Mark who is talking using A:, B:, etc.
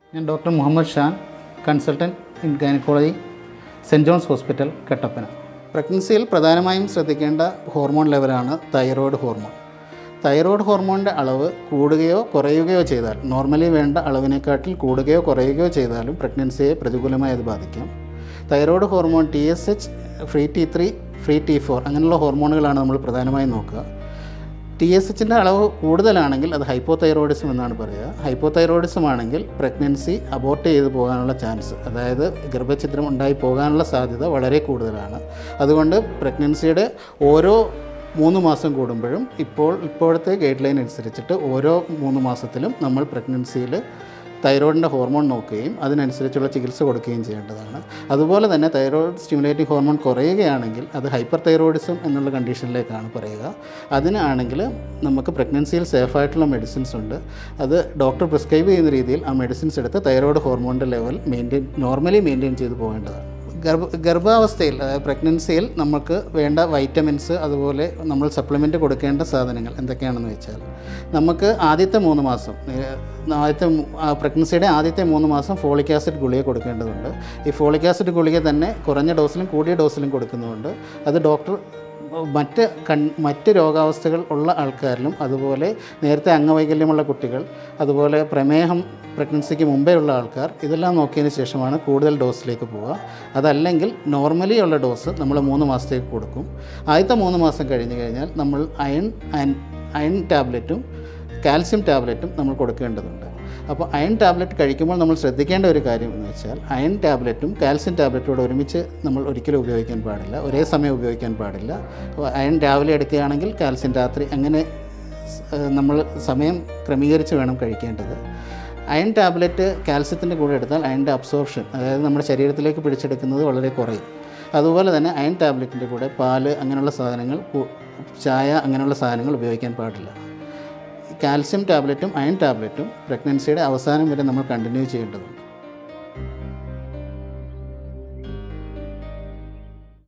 A: ഞാൻ doctor Muhammad Shan consultant in gynaecology saint John's hospital Kattappana പ്രഗ്നൻസിയിൽ പ്രധാനമായും ശ്രദ്ധിക്കേണ്ട ഹോർമോൺ ലെവലാണ് തൈറോയ്ഡ് ഹോർമോൺ തൈറോയ്ഡ് ഹോർമോണിൻ്റെ അളവ് കൂടുകയോ കുറയുകയോ ചെയ്താൽ നോർമലി വേണ്ട അളവിനെക്കാട്ടിൽ കൂടുകയോ കുറയുകയോ ചെയ്താലും പ്രഗ്നൻസിയെ പ്രതികൂലമായി അത് ബാധിക്കാം thyroid hormone T S H free T three free T four അങ്ങനെയുള്ള ഹോർമോണുകളാണ് നമ്മൾ പ്രധാനമായും നോക്കുക ടി എസ് എച്ചിൻ്റെ അളവ് കൂടുതലാണെങ്കിൽ അത് ഹൈപ്പോതൈറോയിഡിസം എന്നാണ് പറയുക ഹൈപ്പോതൈറോയിഡിസം ആണെങ്കിൽ പ്രഗ്നൻസി അബോർട്ട് ചെയ്ത് പോകാനുള്ള ചാൻസ് അതായത് ഗർഭഛിദ്രം ഉണ്ടായി പോകാനുള്ള സാധ്യത വളരെ കൂടുതലാണ് അതുകൊണ്ട് പ്രഗ്നൻസിയുടെ ഓരോ മൂന്ന് മാസം കൂടുമ്പോഴും ഇപ്പോൾ ഇപ്പോഴത്തെ ഗൈഡ് ലൈൻ അനുസരിച്ചിട്ട് ഓരോ മൂന്ന് മാസത്തിലും നമ്മൾ പ്രഗ്നൻസിയിൽ തൈറോയിഡിൻ്റെ ഹോർമോൺ നോക്കുകയും അതിനനുസരിച്ചുള്ള ചികിത്സ കൊടുക്കുകയും ചെയ്യേണ്ടതാണ് അതുപോലെ തന്നെ തൈറോയിഡ് സ്റ്റിമുലേറ്റിംഗ് ഹോർമോൺ കുറയുകയാണെങ്കിൽ അത് ഹൈപ്പർ തൈറോയിഡിസം എന്നുള്ള കണ്ടീഷനിലേക്കാണ് പറയുക അതിനാണെങ്കിൽ നമുക്ക് പ്രഗ്നൻസിയിൽ സേഫായിട്ടുള്ള മെഡിസിൻസ് ഉണ്ട് അത് ഡോക്ടർ പ്രിസ്ക്രൈബ് ചെയ്യുന്ന രീതിയിൽ ആ മെഡിസിൻസ് എടുത്ത് തൈറോയിഡ് ഹോർമോണിൻ്റെ ലെവൽ മെയിൻറ്റെയിൻ നോർമലി മെയിൻറ്റെയിൻ ചെയ്ത് പോകേണ്ടതാണ് ഗർഭ ഗർഭാവസ്ഥയിൽ അതായത് പ്രഗ്നൻസിയിൽ നമുക്ക് വേണ്ട വൈറ്റമിൻസ് അതുപോലെ നമ്മൾ സപ്ലിമെൻ്റ് കൊടുക്കേണ്ട സാധനങ്ങൾ എന്തൊക്കെയാണെന്ന് വെച്ചാൽ നമുക്ക് ആദ്യത്തെ മൂന്ന് മാസം ഏഹ്, ആദ്യത്തെ മൂ- ആ പ്രഗ്നൻസിയുടെ ആദ്യത്തെ മൂന്ന് മാസം ഫോളിക് ആസിഡ് ഗുളിക കൊടുക്കേണ്ടതുണ്ട് ഈ ഫോളിക് ആസിഡ് ഗുളിക തന്നെ കുറഞ്ഞ ഡോസിലും കൂടിയ ഡോസിലും കൊടുക്കുന്നുണ്ട് അത് ഡോക്ടർ മറ്റ് കൺ മറ്റ് രോഗാവസ്ഥകൾ ഉള്ള ആൾക്കാരിലും അതുപോലെ നേരത്തെ അംഗവൈകല്യമുള്ള കുട്ടികൾ അതുപോലെ പ്രമേഹം പ്രഗ്നൻസിക്ക് മുമ്പേ ഉള്ള ആൾക്കാർ ഇതെല്ലാം നോക്കിയതിന് ശേഷമാണ് കൂടുതൽ ഡോസിലേക്ക് പോവുക അതല്ലെങ്കിൽ നോർമലി ഉള്ള ഡോസ് നമ്മൾ മൂന്ന് മാസത്തേക്ക് കൊടുക്കും ആദ്യത്തെ മൂന്ന് മാസം കഴിഞ്ഞ് കഴിഞ്ഞാൽ നമ്മൾ അയൺ ആൻഡ് അയൺ ടാബ്ലറ്റും കാൽസ്യം ടാബ്ലറ്റും നമ്മൾ കൊടുക്കേണ്ടതുണ്ട് അപ്പോൾ അയൺ ടാബ്ലറ്റ് കഴിക്കുമ്പോൾ നമ്മൾ ശ്രദ്ധിക്കേണ്ട ഒരു കാര്യം എന്ന് വെച്ചാൽ അയൺ ടാബ്ലറ്റും കാൽസ്യം ടാബ്ലറ്റോട് ഒരുമിച്ച് നമ്മൾ ഒരിക്കലും ഉപയോഗിക്കാൻ പാടില്ല ഒരേ സമയം ഉപയോഗിക്കാൻ പാടില്ല അപ്പോൾ അയൺ രാവിലെ എടുക്കുകയാണെങ്കിൽ കാൽസ്യം രാത്രി അങ്ങനെ സ്- ഏഹ് നമ്മൾ സമയം ക്രമീകരിച്ച് വേണം കഴിക്കേണ്ടത് അയൺ ടാബ്ലറ്റ് കാൽസ്യത്തിൻ്റെ കൂടെ എടുത്താൽ അയണിൻ്റെ അബ്സോർപ്ഷൻ അതായത് നമ്മുടെ ശരീരത്തിലേക്ക് പിടിച്ചെടുക്കുന്നത് വളരെ കുറയും അതുപോലെ തന്നെ അയൺ ടാബ്ലറ്റിൻ്റെ കൂടെ പാല് അങ്ങനെയുള്ള സാധനങ്ങൾ കു- ചായ അങ്ങനെയുള്ള സാധനങ്ങൾ ഉപയോഗിക്കാൻ പാടില്ല കാൽസ്യം ടാബ്ലറ്റും അയൺ ടാബ്ലറ്റും പ്രഗ്നൻസിയുടെ അവസാനം വരെ നമ്മൾ കണ്ടിന്യൂ ചെയ്യേണ്ടതുണ്ട്